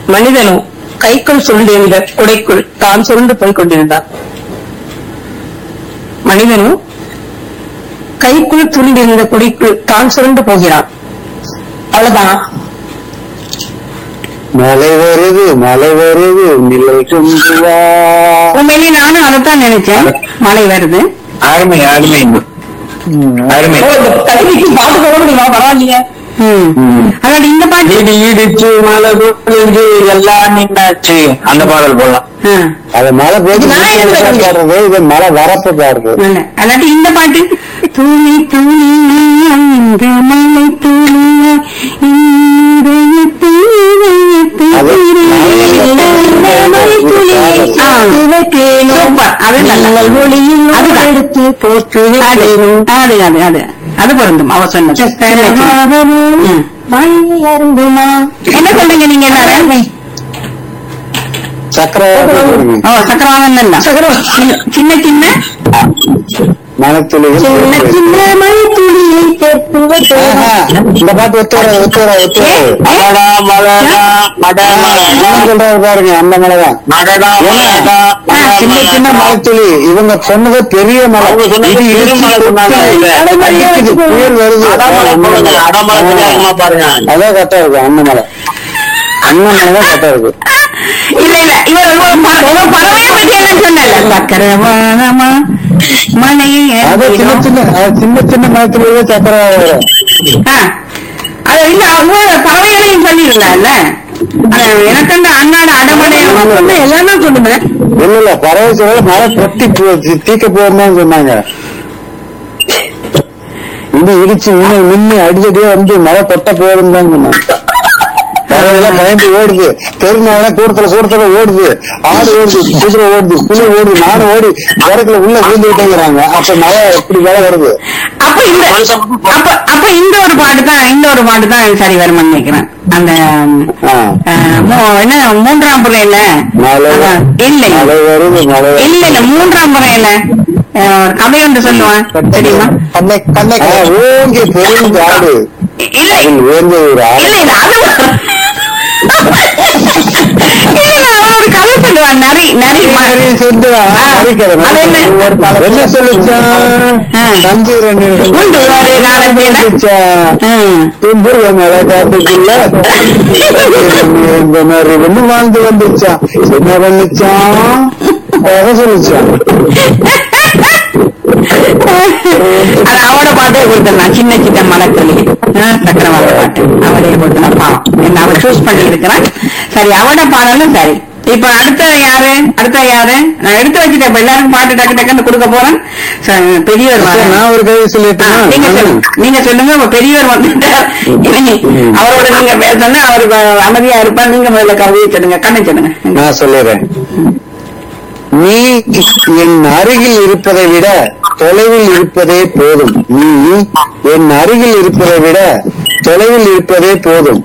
மனிதனும் கைக்குள் சுருண்டிருந்த குடைக்குள் தான் சுருண்டு போய் கொண்டிருந்தான் மனிதனும் கைக்குள் துணிந்திருந்த குடைக்குள் தான் சுருண்டு போகிறான் அவ்வளவுதான் மழை வருது மழை வருது நிலை கொண்டு வா உண்மையிலேயே நானும் அதைத்தான் நினைச்சேன் மழை வருது அருமை அருமை அருமை ஓ, இந்த கல்விக்கு பாட்டு போட முடியுமா பரவாயில்லையே ம். அதாவது இந்த பாட்டு இடி இடிச்சு மழை பொழிஞ்சு எல்லாம் நின்னாச்சு அந்த பாடல் போடலாம் ஆ, அது மழை பெய்து நான் என்ன சொல்றது? பாடுறது இது மழை வரப்பு பாடுறது நல்ல. அதாவது இந்த பாட்டு துளி துளி இந்த மலை துளி இந்த எத்து எத்து அது மலை துளி ஆ, சூப்பர் அது நல்ல அதுதான். எடுத்து போட்டு அது அது அது அது அது பொருந்தும் அவ சொன்னது ம். என்ன சொல்றீங்க நீங்க எல்லாரும் சக்கரை ஓ சக்கரவாதம் இல்ல சின்ன சின்ன மனத்துளிகள் சின்ன சின்ன மழை துளியை சேர்த்து வைத்து ஆஹா, இந்த பாட்டு ஒத்து வர ஒத்து வர ஒத்து வர மழடா மழடா மடா சொல்றாரு பாருங்க அந்த மழைதான் ஏன்னா, சின்ன சின்ன மலைத்துளி இவங்க சொன்னது பெரிய மலை இது இடிச்சு அடிக்குது, புயல் வருது அதான் கரெக்டா இருக்கு அண்ணமலை அண்ணமலை தான் கரெக்டா இருக்கு இல்ல இல்ல இவர் ஒரு ப- ஒரு பறவையை பத்தி எல்லாம் சொன்னல சக்கரவாதமா மலையை அது சின்ன சின்ன அது சின்ன சின்ன மலைத்துளி சக்கரை வரும் ஆ. அது இல்ல அவங்க பறவைகளையும் சொல்லியிருந்தாங்கல்ல எனக்கு அந்த அண்ணாட அடமடை எல்லாமே சொல்லுங்க இல்ல இல்ல பறவை சொல்ல மழை கொட்டி போ- தீக்க போயிருந்தான்னு சொன்னாங்க இது இடிச்சு இன்னும் நின்று அடிச்சடியே வந்து மழை கொட்ட போயிருந்தான்னு சொன்னாங்க பறவைலாம் பயந்து ஓடுது தெருநாள கூடத்துல கூடத்துல ஓடுது ஆடு ஓடுது குதிரை ஓடுது புலி ஓடுது நானும் ஓடி விறகுல உள்ள விழுந்து விட்டேங்கிறாங்க அப்ப மழை எப்படி வேலை வருது அப்ப இந்த அப்ப அப்ப இந்த ஒரு பாட்டு தான் இந்த ஒரு பாட்டு தான் சரி வரும்னு நினைக்கிறேன் அந்த ஆ. ஆ, மூ- என்ன மூன்றாம் புறையில மழை அதான், இல்லை மழை வருது மழை வருது. இல்ல இல்ல மூன்றாம் புறையில கதை ஒன்று சொல்லுவான் தெரியுமா ஆ, ஓங்கி பெருந்து ஆடு இல்ல அதில் ஓய்ந்த ஒரு ஆடு இல்ல இல்ல அது இல்ல இல்ல அவன் ஒரு கதை சொல்லுவான் நரி நரி நிறைய சொல்லுவான். அடிக்கிறேன். அது என்ன? என்ன சொல்லிச்சான் ஆ. சந்திரன் உண்டு ஒரு காலத்துல. சொல்லிச்சான். ம். தும்புருவ மேல காட்டுக்குள்ள இந்த மாதிரி ஒண்ணு வாழ்ந்து வந்துச்சான் என்ன பண்ணிச்சான் அதை சொல்லிச்சான் அது அவட பாட்டே கொடுத்துடலாம் சின்ன சின்ன மலக்கொல்லி சக்கரவாத பாட்டு அவளே கொடுத்துடலாம் பாவம் என்ன அவ சூஸ் பண்ணி இருக்கிறான் சரி அவட பாடலும் சரி இப்ப அடுத்த யாரு அடுத்த யாரு நான் எடுத்து வச்சுட்டேன் இப்ப எல்லாருக்கும் பாட்டு டக்கு டக்குன்னு கொடுக்க போறேன் சரி, பெரியவர் வாங்க. நான் ஒரு கதை ஆ, நீங்க சொல்லிட்டேன் சொல்லுங்க நீங்க சொல்லுங்க உங்க பெரியவர் வந்துட்டார் இனி அவரோட நீங்க பேசணும் அவருக்கு அமைதியா இருப்பார் நீங்க முதல்ல கவிதையை சொல்லுங்க கண்ணை சொல்லுங்க நான் சொல்லிடுறேன் நீ என் அருகில் இருப்பதை விட தொலைவில் இருப்பதே போதும் நீ என் அருகில் இருப்பதை விட தொலைவில் இருப்பதே போதும்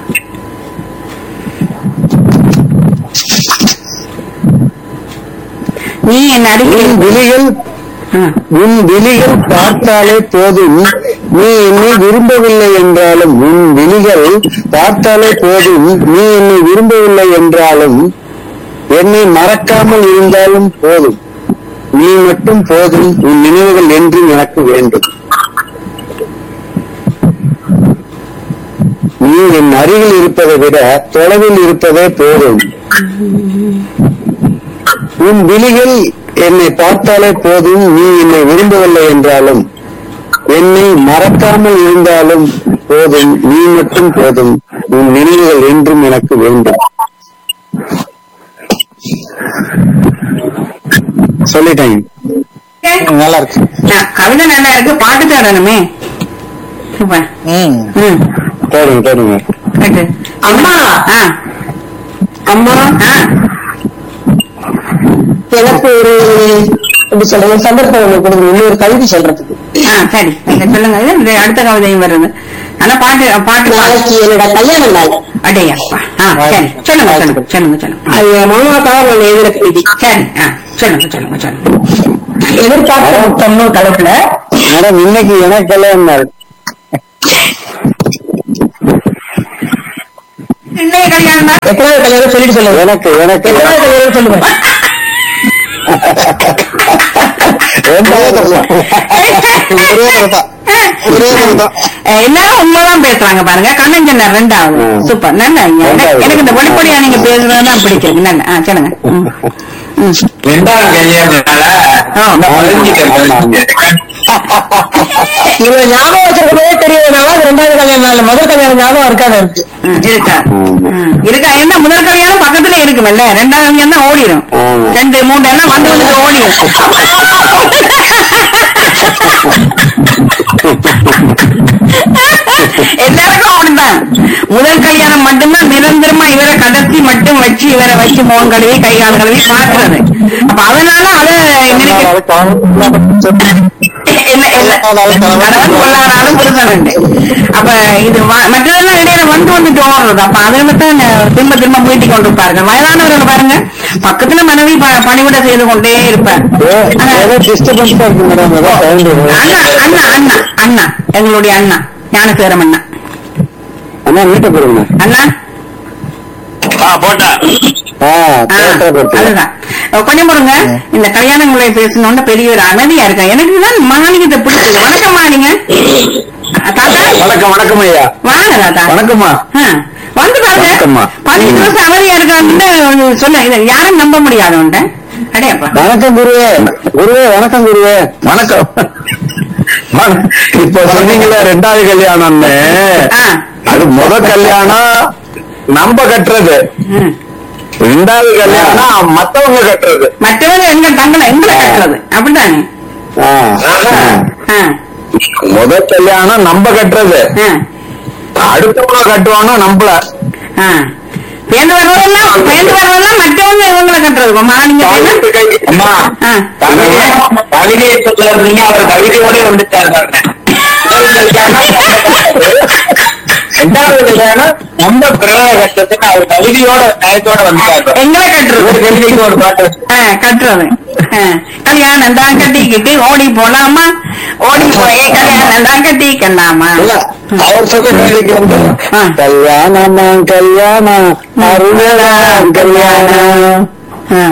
நீ என் அருகில் உன் விழிகள் ஆ. உன் விழிகள் பார்த்தாலே போதும் நீ என்னை விரும்பவில்லை என்றாலும் உன் விழிகள் பார்த்தாலே போதும் நீ என்னை விரும்பவில்லை என்றாலும் என்னை மறக்காமல் இருந்தாலும் போதும் நீ மட்டும் போதும் உன் நினைவுகள் என்றும் எனக்கு வேண்டும் நீ என் அருகில் இருப்பதை விட தொலைவில் இருப்பதே போதும் உன் விழிகள் என்னை பார்த்தாலே போதும் நீ என்னை விரும்பவில்லை என்றாலும் என்னை மறக்காமல் இருந்தாலும் போதும் நீ மட்டும் போதும் உன் நினைவுகள் என்றும் எனக்கு வேண்டும் சொல்லிட்டேன் நல்லா இருக்கு நான் கவிதை நல்லா இருக்கு பாட்டு தேடணுமே சூப்பர் ம் ம் போடுங்க போடுங்க கேட்டு அம்மா ஆ அம்மா ஆ எனக்கு ஒரு எப்படி சொல்றது சந்தர்ப்பம் ஒண்ணு கொடுங்க இன்னொரு கவிதை சொல்றதுக்கு ஆ சரி நீங்க சொல்லுங்க இது இந்த அடுத்த கவிதையும் வருது ஆனா பாட்டு பாட்டு பா- நாளைக்கு என்னோட கல்யாண நாள் அடையப்பா ஆ சரி சொல்லுங்க சொல்லுங்க சொல்லுங்க சொல்லுங்க அது என் மாமாக்காக நான் எழுதுற கவிதை சரி ஆ சொல்லுங்க சொல்லுங்க சொல்லுங்க எதிர்பார்த்த முத்தம்னு தலைப்புல மேடம் இன்னைக்கு எனக்கு கல்யாணம் நாள் இன்னைய கல்யாணம் தான் எத்தனாவது கல்யாணம் சொல்லிட்டு சொல்லுங்க எனக்கு எனக்கு எத்தனாவது கல்யாணம் சொல்லுங்க ரெண்டாவது ஒரே ஒரு தான் ஒரே ஒரு தான் அஹ் எல்லாரும் உண்மைதான் பேசுறாங்க பாருங்க கண்ணன் சொன்னார் ரெண்டாவது ம். சூப்பர் நல்லா எனக்கு- ரெண்டாவது. எனக்கு இந்த வெளிப்படையா நீங்க பேசுறதுதான் பிடிக்கும் நல்ல ஆ சொல்லுங்க ம். ம். ரெண்டாவது கல்யாணம்னால ஆ. நான் பதினஞ்சு இவங்க ஞாபகம் வச்சிருக்கவே தெரியறதுனால அது ரெண்டாவது கல்யாணம் இல்ல முதல் கல்யாணம் ஞாபகம் இருக்காது அவருக்கு ம், இருக்கா ம். இருக்கா என்ன முதல் கல்யாணம் பக்கத்துல இருக்குமல்ல ரெண்டாவது கல்யாணம் தான் ஓடிடும் ம். ரெண்டு மூணு எல்லாம் வந்து வந்து ஓடிடும் எல்லாருக்கும் அப்படிதான் முதல் கல்யாணம் மட்டும்தான் நிரந்தரமா இவரை கடைசி மட்டும் வச்சு இவரை வச்சு முகம் கழுவி கை கால் கழுவி பாக்குறது அப்ப அதனால அதை நினைக்க இல்ல இல்ல கணவன் கொள்ளாதாலும் புருஷன் உண்டு அப்ப இது வ- மற்றதெல்லாம் இடையில வந்து வந்துட்டு ஓடுறது அப்ப அதுல தான் திரும்ப திரும்ப மீட்டி கொண்டிருப்பார்கள் வயதானவர்கள் பாருங்க பக்கத்துல மனைவி ப- பணிவிட செய்து கொண்டே இருப்பார் ஆனா, ஏதோ டிஸ்டர்பன்ஸா இருக்கு மேடம் ஏதோ சவுண்ட் அண்ணா அண்ணா அண்ணா அண்ணா எங்களுடைய அண்ணா ஞானசேரம் அண்ணா அண்ணா நீட்ட போடுங்க அண்ணா போட்டா ஆ ஆ, தேட்டரை போட்டு அதுதான் கொஞ்சம் பாருங்க இந்த கல்யாணங்களை பேசணும்னு பெரிய ஒரு அமைதியா இருக்கா எனக்கு தான் மாலிகத்தை பிடிச்சது வணக்கம் மாலிங்க தாத்தா வணக்கம் வணக்கம் ஐயா வாங்க தாத்தா வணக்கம்மா ஆ, வந்து பாருங்க வணக்கம்மா. பதினஞ்சு வருஷம் அமைதியா இருக்கான்னு சொல்ல இதை யாரும் நம்ப முடியாது உண்ட அடையப்பா வணக்கம் குருவே குருவே வணக்கம் குருவே வணக்கம் வண- இப்ப சொன்னீங்களே ரெண்டாவது கல்யாணம்னு ஆ. அது முத கல்யாணம் நம்ம கட்டுறது ம். ரெண்டாவது கல்யாணம் மத்தவங்க கட்டுறது மற்றவங்க எங்க தங்களை எங்களை கட்டுறது அப்படித்தானே ஆ. ஆ, முத கல்யாணம் நம்ம கட்டுறது ஆ, அடுத்தவங்க கட்டுவானோ நம்மள ஆ. பேந்து வர்றதெல்லாம் பேந்து வர்றதெல்லாம் மற்றவங்க இவங்களை கட்டுறது மாலிங்க அம்மா ஆ. கவிதையை சொல்ல இருந்தீங்க அவர் கவிதையோட வந்துட்டாரு பாருங்க. ரெண்டாவது கல்யாணம் நம்ம பிரதம கட்டத்துக்கு அவர் கவிதையோட நயத்தோட வந்துட்டாரு எங்களை கட்டுறது ஒரு கவிதைக்கு ஒரு பாட்டு ஆ, கட்டுறது ஆ, கல்யாணம் தான் கட்டிக்கிட்டு ஓடி போலாமா ஓடி போய் கல்யாணம் தான் கட்டிக்கலாமா இல்ல அவர் சொல்ல கேள்விக்கு வந்து ஆ. கல்யாணமா கல்யாணம் அருணதான் கல்யாணம் ஆ.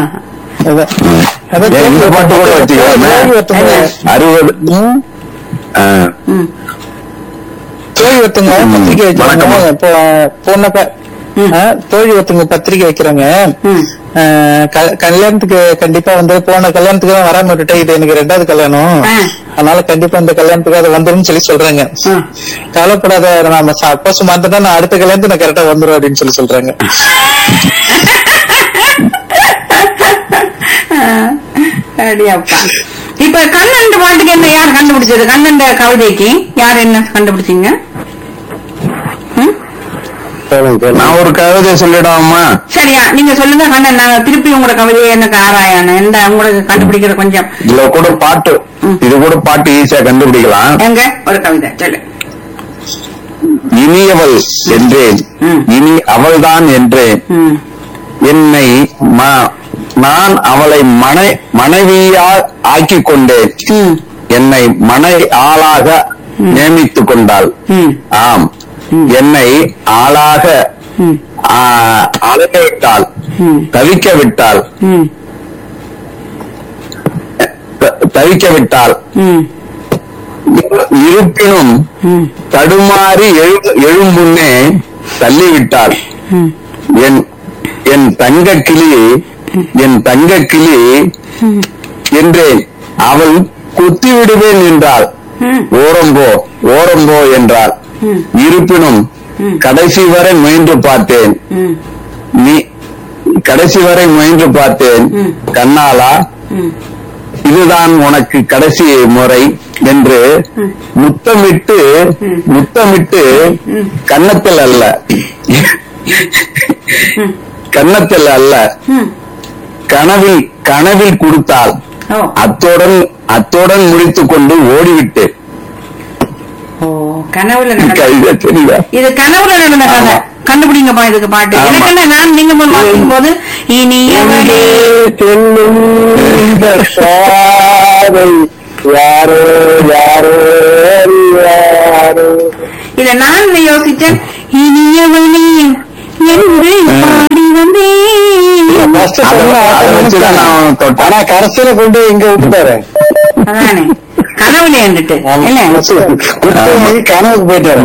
எந்த பாட்டு கூட வச்சுக்கோங்க அறுபது ஆ. ம். தோழி ஒருத்தங்க ம். பத்திரிக்கை வைக்கிறாங்க வணக்கம்மா. இப்போ பொண்ணப்ப ம். ஆ, தோழி ஒருத்தங்க பத்திரிக்கை வைக்கிறாங்க ம். ஆ, க- கல்யாணத்துக்கு கண்டிப்பா வந்து போன கல்யாணத்துக்கு தான் வராம விட்டுட்டேன் இது எனக்கு ரெண்டாவது கல்யாணம் ஆ. அதனால கண்டிப்பா இந்த கல்யாணத்துக்கு அது வந்துரும் சொல்லி சொல்றாங்க ஆ. கவலைப்படாத நாம சப்போஸ் வந்துட்டா நான் அடுத்த கல்யாணத்துக்கு நான் கரெக்டா வந்துரும் அப்படின்னு சொல்லி சொல்றாங்க அடியாப்பா இப்ப கண்ணன் பாட்டுக்கு என்ன யார் கண்டுபிடிச்சது கண்ணன் கவிதைக்கு யார் என்ன கண்டுபிடிச்சீங்க ம்? கேளுங்க, கேளுங்க. நான் ஒரு கவிதை சொல்லிடாமா சரியா நீங்க சொல்லுங்க கண்ணன் நான் திருப்பி உங்களோட கவிதையை எனக்கு ஆராயான எந்த உங்களுக்கு கண்டுபிடிக்கிற கொஞ்சம் இதுல கூட பாட்டு ம். இது கூட பாட்டு ஈஸியா கண்டுபிடிக்கலாம் எங்க ஒரு கவிதை சொல்லு இனியவள் என்றேன் ம். இனி அவள்தான் என்றேன் ம் என்னை ம- நான் அவளை மனை மனைவியால் ஆக்கிக் கொண்டேன் ம் என்னை மனை ஆளாக நியமித்துக் கொண்டாள் ம் ஆம் என்னை ஆளாக ம் ஆ, அலைய விட்டாள் ம் தவிக்க விட்டாள் ம் த- தவிக்க விட்டாள் ம் இருப்பினும் ம் தடுமாறி எழு- எழும் முன்னே தள்ளிவிட்டாள் ம் என் என் தங்க கிளி என் தங்க கிளி என்றேன் அவள் குத்தி விடுவேன் என்றாள் ம் ஓரம்போ ஓரம்போ என்றாள் ம். இருப்பினும் ம். கடைசி வரை முயன்று பார்த்தேன் ம் நீ கடைசி வரை முயன்று பார்த்தேன் ம். கண்ணாலா ம் இதுதான் உனக்கு கடைசி முறை என்று முத்தமிட்டு முத்தமிட்டு கன்னத்தில் அல்ல கன்னத்தில் அல்ல ம் கனவில் கனவில் கொடுத்தாள் ஓ அத்துடன் அத்துடன் முடித்துக் கொண்டு ஓடிவிட்டு ஓ கனவுல நடந்த கவிதை தெரியுதா இது கனவுல நடந்த கதை கண்டுபிடிங்கப்பா இதுக்கு பாட்டு ஆமா. எனக்கு என்ன நான் நீங்க முன் வாசிக்கும் போது இனியவளே செல்லும் இந்த சாதை யாரோ யாரோ யாரோ இத நான் யோசிச்சேன் இனியவளே என்று பாடி வந்தேன் ஃபர்ஸ்ட் அதை- சொன்ன அதை வச்சுதான் நான் தொட்டேன். ஆனா கடைசியில கொண்டு போய் இங்க விட்டுட்டாரு அதானே கனவுல இருந்துட்டு இல்ல விட்டு கனவுக்கு போயிட்டாரு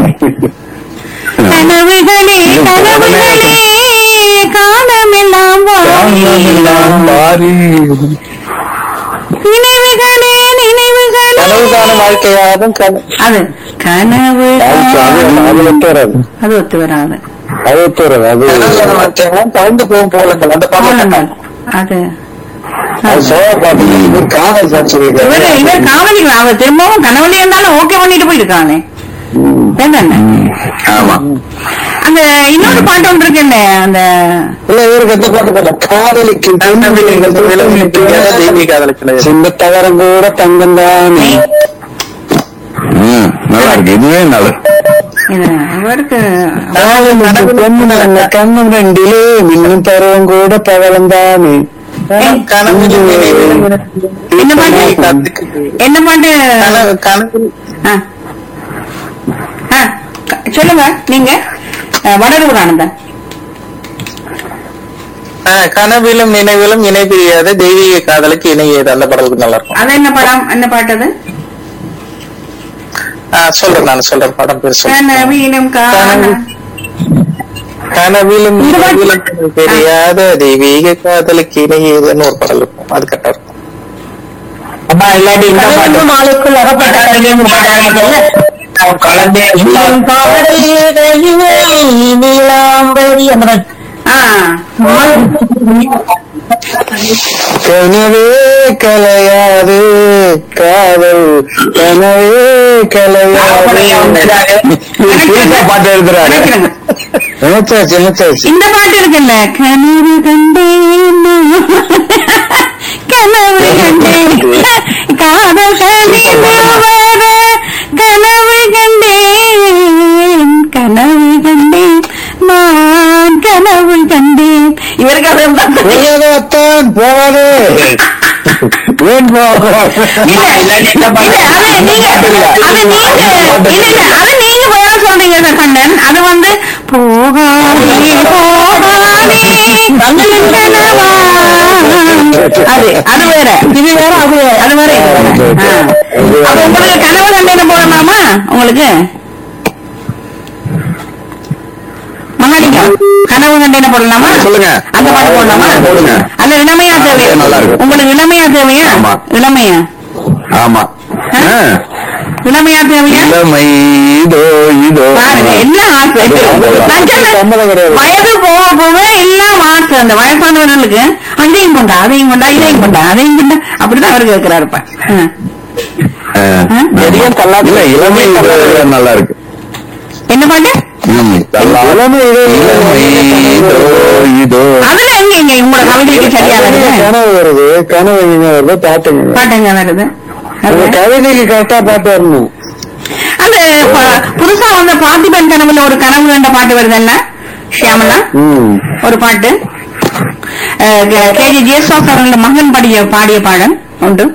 கனவுகளே கனவுகளே காலமெல்லாம் வாரி நினைவுகளே நினைவுகளே கனவுகான வாழ்க்கையாகவும் கன- அது கனவு அது அது விட்டு வராது அது ஒத்து வராது அது விட்டு வராது அது கனவுகான வாழ்க்கையாகவும் பறந்து போகும் போலங்கள் அந்த பாடல் ஆமாங்கள். அது அது சோழ பாட்டு காதல் சார் இவர் சொல்லியிருக்காரு இவர் காவலிகள் அவர் திரும்பவும் கனவுல இருந்தாலும் ஓகே பண்ணிட்டு போயிருக்கானே வேண்டாண்ணே. ஆமா அந்த இன்னொரு பாட்டு ஒன்று இருக்குல்ல அந்த இல்ல இவருக்கு எந்த பாட்டு பாட்டா காதலிக்கு தெய்வீக காதலுக்கு சின்ன தகரம் கூட தங்கம் தானே ம், நல்லா இருக்கு இதுவே நல்ல இது இவருக்கு பொண்ணு நல்ல கண்ணம் ரெண்டிலே மின்னும் பருவம் கூட பகலம் தானே கனவு என்ன பாட்டு என்ன பாட்டு கனவு கனவு ஆ. ஆ, க- சொல்லுங்க நீங்க அஹ், வடலூர் ஆனந்தன் ஆ, கனவிலும் நினைவிலும் இணை பிரியாத தெய்வீக காதலுக்கு இணையது அந்த பாடலுக்கு நல்லா இருக்கும் அது என்ன படம் என்ன பாட்டு அது ஆ, சொல்றேன் நான் சொல்றேன் படம் பேர் சொல்றேன் கனவீனம் காண கனவிலும் நினைவிலும் இணை பிரியாத தெய்வீக காதலுக்கு இணையதுன்னு ஒரு பாடல் இருக்கும் அது கரெக்டா இருக்கும் அம்மா இல்லாட்டி இந்த பாட்டு நாளைக்குள் அகப்பட்ட கல்வியும் நீலாம்பரி அந்த மாதிரி. ஆ கனவே கலையாது காதல் கனவே கலையாது புதுசா பாட்டு எழுதுறாரு நினைக்கிறேங்க. நினைச்சாச்சு நினைச்சாச்சு இந்த பாட்டு இருக்குல்ல கனவு கண்டேன் நான். கனவு கண்டேன் காதல் கனிந்து வர கனவு கண்டேன் கனவு கண்டேன் நான் கனவு கண்டேன் இவருக்கு அது போகாதான் போகாதே ஏன் போக இல்ல, இல்ல, அது நீங்க- அது நீங்க- இல்ல, இல்ல, அது நீங்க போயா சொல்றீங்க சார் கண்ணன். அது வந்து போகாதே, போகாதே, கண்ணன் கனவா. அது அது வேற இது வேற அது வேற அது வேற இது வேற. ஆ. அப்ப உங்களுக்கு கனவு கண்டேன்னு போடலாமா உங்களுக்கு மகாலிங்க கனவு கண்டேன்னு போடலாமா சொல்லுங்க. அந்த பாட்டு போடலாமா போடுங்க. அந்த இளமையா தேவையா அது நல்லா இருக்கும். உங்களுக்கு இளமையா தேவையா ஆமா. இளமையா ஆமா ஆ. இளமையா தேவையா இளமை இதோ இதோ பாருங்க எல்லாம் ஆசை நான் சொன்னேன், சம்மதம் கிடையாது. வயது போக போக எல்லாம் ஆசை அந்த வயசானவர்களுக்கு அதையும் கொண்டா அதையும் கொண்டா இதையும் கொண்டா அதையும் கொண்டா அப்படிதான் அவர் கேட்கிறாரு இப்ப ஆ. ஆ. எதையும் தள்ளாது. இல்ல இளமை இதோ நல்லா இருக்கு என்ன பாட்டு இளமை தள்ளாத இளமை இதோ இளமை இதோ இதோ அதுல எங்க எங்க உங்களோட கவிதைக்கு சரியா வருது கனவு வருது கனவு எங்க வருது பாட்டுங்க பாட்டுங்க வருது அது. அந்த கவிதைக்கு கரெக்டா பாட்டு வரணும் அந்த ப- புதுசா வந்த பார்த்திபன் கனவுல ஒரு கனவு கண்ட பாட்டு வருதுல்ல ஷியாமலா ம் ஒரு பாட்டு கேஜி ஜேசுவாஸ் அவர்களோட மகன் பாடிய பாடிய பாடல் உண்டு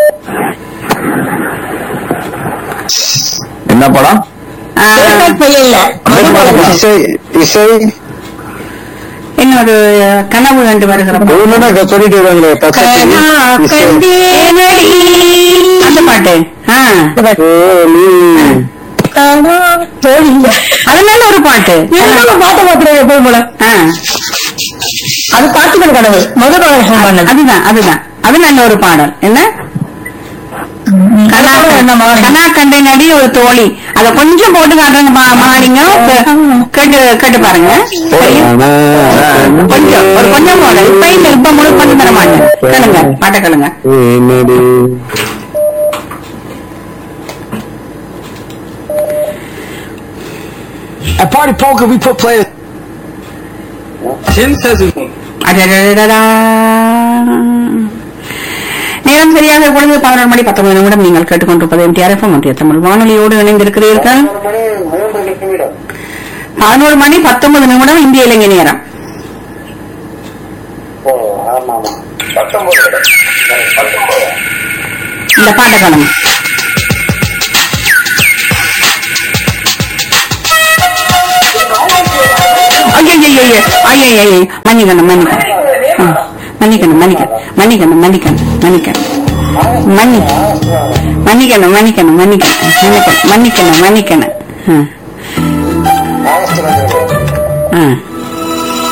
என்ன படம் அஹ், இசை இசை இன்னொரு கனவு கண்டு வருகிற பாட்டு. ஒண்ணுன்னா சொல்லிட்டு இருக்காங்களே கனா பக்கத்து கண்டேனடி. அந்த பாட்டு ஆ. அது நல்ல ஒரு பாட்டு பாட்டு பாக்குறேன் எப்பவும் போல ஆ. அது பாட்டுகள் கனவு முதல் பாடல் பண்ணது அதுதான் அதுதான் அது நல்ல ஒரு பாடல் என்ன கனா கனா கண்டேனடி ஒரு தோழி அத கொஞ்சம் போட்டு காட்டுறாங்க மா- மாலிங்க கேட்டு கேட்டு பாருங்க சரியா? கொஞ்சம் ஒரு கொஞ்சம் போட இப்ப இல்ல இப்ப முழு பண்ணி தர மாட்டேன் கேளுங்க பாட்டை கேளுங்க என்னடி At Party Poker, we put players. Tim says we அடடடடடா. நேரம் சரியாக இப்பொழுது பதினொரு மணி பத்தொன்பது நிமிடம் நீங்கள் கேட்டுக்கொண்டிருப்பது எம்டிஆர்எஃப் மத்திய தமிழ் வானொலியோடு இணைந்திருக்கிறீர்கள் பதினோரு மணி பத்தொன்பது நிமிடம் இந்திய இலங்கை நேரம் இந்த பாட்டை காணுங்க ஐயோ ஐயோ ஐயோ ஐயோ மன்னிக்கணும் மன்னிக்கணும் ம். மன்னிக்கணும் மன்னிக்கணும் மன்னிக்கணும் மன்னிக்கணும் மன்னிக்கணும் மன்னி மன்னிக்கணும் மன்னிக்கணும் மன்னிக்கணும் மன்னிக்கணும் மன்னிக்கணும் மன்னிக்கணும் ம். ம்